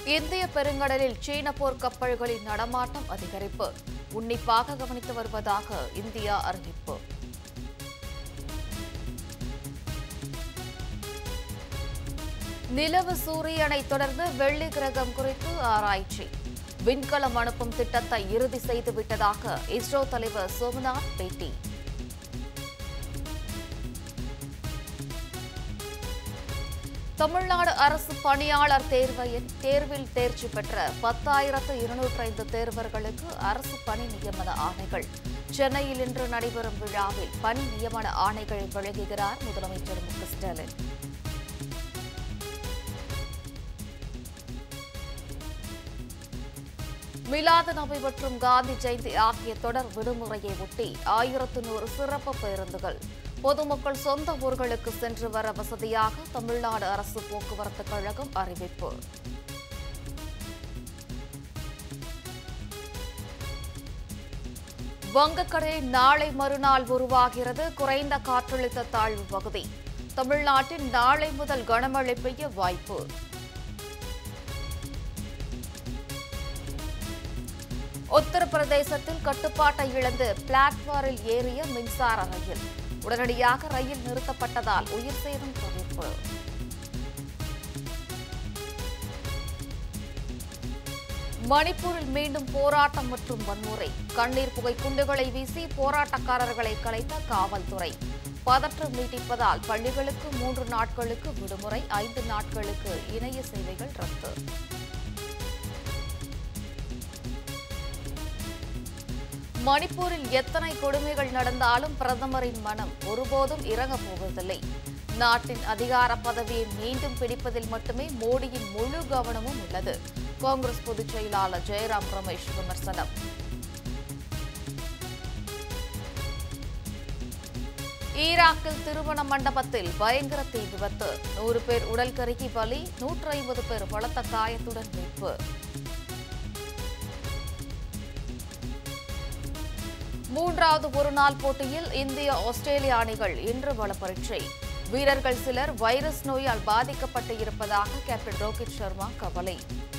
இந்திய பெருங்கடலில் சீன போர் கப்பல்களின் நடமாட்டம் அதிகரிப்பு உன்னிப்பாக கவனித்து வருவதாக இந்தியா அறிவிப்பு நிலவு சூரியனை தொடர்ந்து வெள்ளி கிரகம் குறித்து ஆராய்ச்சி விண்கலம் அனுப்பும் திட்டத்தை இறுதி செய்துவிட்டதாக இஸ்ரோ தலைவர் சோமநாத் பேட்டி தமிழ்நாடு அரசு பணியாளர் தேர்வையில் தேர்வில் தேர்ச்சி பெற்ற பத்தாயிரத்து இருநூற்றி ஐந்து தேர்வர்களுக்கு அரசு பணி நியமன ஆணைகள் சென்னையில் இன்று நடைபெறும் விழாவில் பணி நியமன ஆணைகள் வழங்குகிறார் முதலமைச்சர் மு க ஸ்டாலின் மிலாது நபி மற்றும் காந்தி ஜெயந்தி ஆகிய தொடர் விடுமுறையை ஒட்டி ஆயிரத்து நூறு சிறப்பு பேருந்துகள் பொதுமக்கள் சொந்த ஊர்களுக்கு சென்று வர வசதியாக தமிழ்நாடு அரசு போக்குவரத்து கழகம் அறிவிப்பு வங்கக்கடலில் நாளை மறுநாள் உருவாகிறது குறைந்த காற்றழுத்த தாழ்வு பகுதி தமிழ்நாட்டில் நாளை முதல் கனமழை பெய்ய வாய்ப்பு உத்தரப்பிரதேசத்தில் கட்டுப்பாட்டை இழந்து பிளாட்பாரில் ஏறிய மின்சார ரயில் உடனடியாக ரயில் நிறுத்தப்பட்டதால் உயிர் சேதம் தவிர்ப்பு மணிப்பூரில் மீண்டும் போராட்டம் மற்றும் வன்முறை கண்ணீர் புகை குண்டுகளை வீசி போராட்டக்காரர்களை கலைத்த காவல்துறை பதற்றம் நீட்டிப்பதால் பள்ளிகளுக்கு மூன்று நாட்களுக்கு விடுமுறை ஐந்து நாட்களுக்கு இணைய சேவைகள் ரத்து மணிப்பூரில் எத்தனை கொடுமைகள் நடந்தாலும் பிரதமரின் மனம் ஒருபோதும் இறங்கப் போவதில்லை நாட்டின் அதிகார பதவியை மீண்டும் பிடிப்பதில் மட்டுமே மோடியின் முழு கவனமும் உள்ளது காங்கிரஸ் பொதுச் செயலாளர் ஜெயராம் ரமேஷ் விமர்சனம் ஈராக்கில் திருமண மண்டபத்தில் பயங்கர தீ விபத்து நூறு பேர் உடல் கருகி பலி நூற்று ஐம்பது பேர் பலத்த காயத்துடன் மீட்பு மூன்றாவது ஒருநாள் போட்டியில் இந்திய ஆஸ்திரேலிய அணிகள் இன்று பல பரீட்சை வீரர்கள் சிலர் வைரஸ் நோயால் பாதிக்கப்பட்டு இருப்பதாக கேப்டன் ரோஹித் சர்மா கவலை